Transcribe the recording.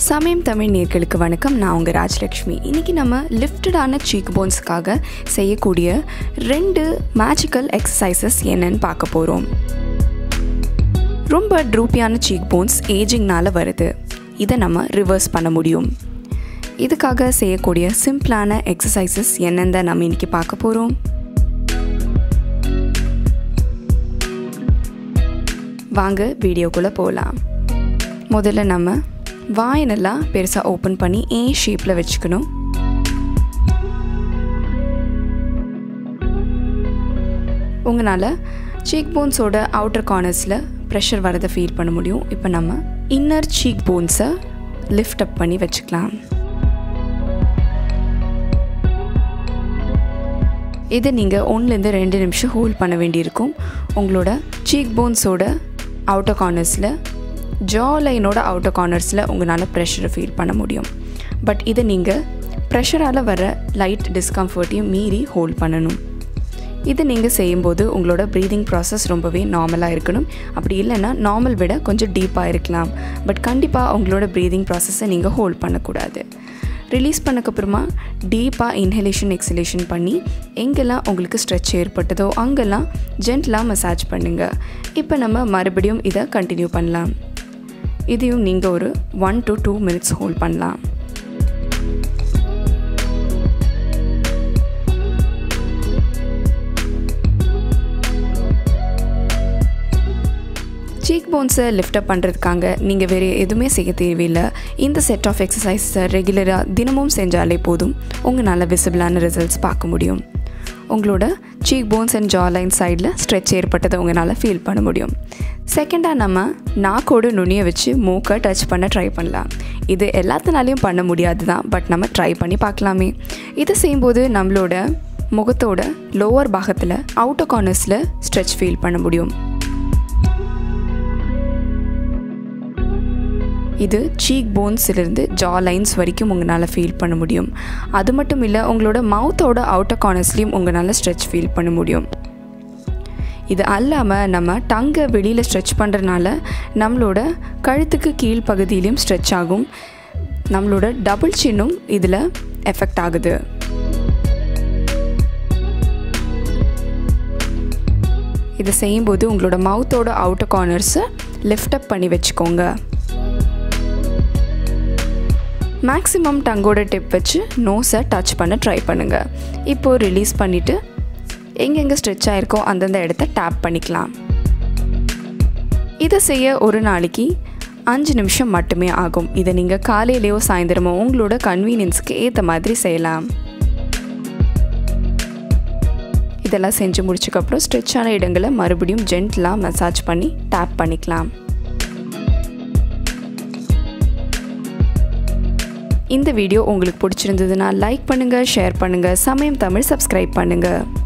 சமயம் தமிழ் நேர்களுக்கு வணக்கம் நான் உங்கள் ராஜலக்ஷ்மி இன்றைக்கி நம்ம லிஃப்டடான சீக் போன்ஸுக்காக செய்யக்கூடிய ரெண்டு மேஜிக்கல் எக்ஸசைசஸ் என்னன்னு பார்க்க போகிறோம் ரொம்ப ட்ரூப்பியான சீக் போன்ஸ் ஏஜிங்னால் வருது இதை நம்ம ரிவர்ஸ் பண்ண முடியும் இதுக்காக செய்யக்கூடிய சிம்பிளான எக்ஸசைசஸ் என்னென்னு நம்ம இன்றைக்கி பார்க்க போகிறோம் வாங்க வீடியோக்குள்ளே போகலாம் முதல்ல நம்ம வாயை நல்லா பெருசாக ஓப்பன் பண்ணி ஏ ஷேப்பில் வச்சுக்கணும் உங்களால் சீக் போன்ஸோட அவுட்டர் கார்னர்ஸில் ப்ரெஷர் வரதை ஃபீல் பண்ண முடியும் இப்போ நம்ம இன்னர் சீக் போன்ஸை லிஃப்ட் அப் பண்ணி வச்சுக்கலாம் இதை நீங்கள் ஒன்றுலேருந்து ரெண்டு நிமிஷம் ஹோல்ட் பண்ண வேண்டியிருக்கும் உங்களோட சீக் போன்ஸோட அவுட்டர் கார்னர்ஸில் ஜா லைனோட அவுட்டர் கார்னர்ஸில் உங்களால் ப்ரெஷரை ஃபீல் பண்ண முடியும் பட் இதை நீங்கள் ப்ரெஷரால் வர லைட் டிஸ்கம்ஃபர்ட்டையும் மீறி ஹோல்ட் பண்ணணும் இது நீங்கள் செய்யும்போது உங்களோட ப்ரீதிங் ப்ராசஸ் ரொம்பவே நார்மலாக இருக்கணும் அப்படி இல்லைன்னா நார்மல் விட கொஞ்சம் டீப்பாக இருக்கலாம் பட் கண்டிப்பாக உங்களோட ப்ரீதிங் ப்ராசஸை நீங்கள் ஹோல்ட் பண்ணக்கூடாது ரிலீஸ் பண்ணக்கப்புறமா டீப்பாக இன்ஹலேஷன் எக்ஸலேஷன் பண்ணி எங்கெல்லாம் உங்களுக்கு ஸ்ட்ரெச் ஏற்பட்டதோ அங்கெல்லாம் ஜென்டலாக மசாஜ் பண்ணுங்கள் இப்போ நம்ம மறுபடியும் இதை கண்டினியூ பண்ணலாம் இதையும் நீங்கள் ஒரு one to two minutes hold பண்ணலாம் சீக் போன்ஸை லிஃப்டப் பண்ணுறதுக்காக நீங்கள் வேறு எதுவுமே செய்ய தேவையில்லை இந்த செட் ஆஃப் எக்ஸசைஸை ரெகுலராக தினமும் செஞ்சாலே போதும் உங்களால் விசிபிளான ரிசல்ட்ஸ் பார்க்க முடியும் உங்களோட cheek bones and jaw line சைடில் ஸ்ட்ரெச் ஏற்பட்டதை உங்களால் ஃபீல் பண்ண முடியும் செகண்டாக நம்ம நாக்கோடு நுனியை வச்சு மூக்கை டச் பண்ண ட்ரை பண்ணலாம் இது எல்லாத்தினாலையும் பண்ண முடியாது தான் பட் நம்ம ட்ரை பண்ணி பார்க்கலாமே இதை செய்யும்போது நம்மளோட முகத்தோட லோவர் பாகத்தில் அவுட்டர் கார்னர்ஸில் ஸ்ட்ரெச் ஃபீல் பண்ண முடியும் இது சீக் போன்ஸிலிருந்து ஜா லைன்ஸ் வரைக்கும் உங்களால் ஃபீல் பண்ண முடியும் அது மட்டும் இல்லை உங்களோட மவுத்தோட அவுட்டர் கார்னர்ஸ்லேயும் உங்களால் ஸ்ட்ரெச் ஃபீல் பண்ண முடியும் இது அல்லாமல் நம்ம டங்கை வெளியில் ஸ்ட்ரெச் பண்ணுறதுனால நம்மளோட கழுத்துக்கு கீழ் பகுதியிலையும் ஸ்ட்ரெச் ஆகும் நம்மளோட டபுள் சின்னும் இதில் எஃபெக்ட் ஆகுது இதை செய்யும்போது உங்களோட மவுத்தோட அவுட்டர் கார்னர்ஸை லிஃப்ட் அப் பண்ணி வச்சுக்கோங்க மேக்ஸிமம் டங்கோட டிப் வச்சு நோஸை டச் பண்ண ட்ரை பண்ணுங்கள் இப்போது ரிலீஸ் பண்ணிவிட்டு எங்கெங்கே ஸ்ட்ரெச் ஆகிருக்கோ அந்தந்த இடத்த டேப் பண்ணிக்கலாம் இதை செய்ய ஒரு நாளைக்கு அஞ்சு நிமிஷம் மட்டுமே ஆகும் இதை நீங்கள் காலையிலேயோ சாயந்தரமோ உங்களோட கன்வீனியன்ஸுக்கு ஏற்ற மாதிரி செய்யலாம் இதெல்லாம் செஞ்சு முடிச்சக்கப்புறம் ஸ்ட்ரெச்சான இடங்களை மறுபடியும் ஜென்டலாக மசாஜ் பண்ணி டேப் பண்ணிக்கலாம் இந்த வீடியோ உங்களுக்கு பிடிச்சிருந்ததுன்னா லைக் பண்ணுங்கள் ஷேர் பண்ணுங்கள் சமயம் தமிழ் சப்ஸ்கிரைப் பண்ணுங்கள்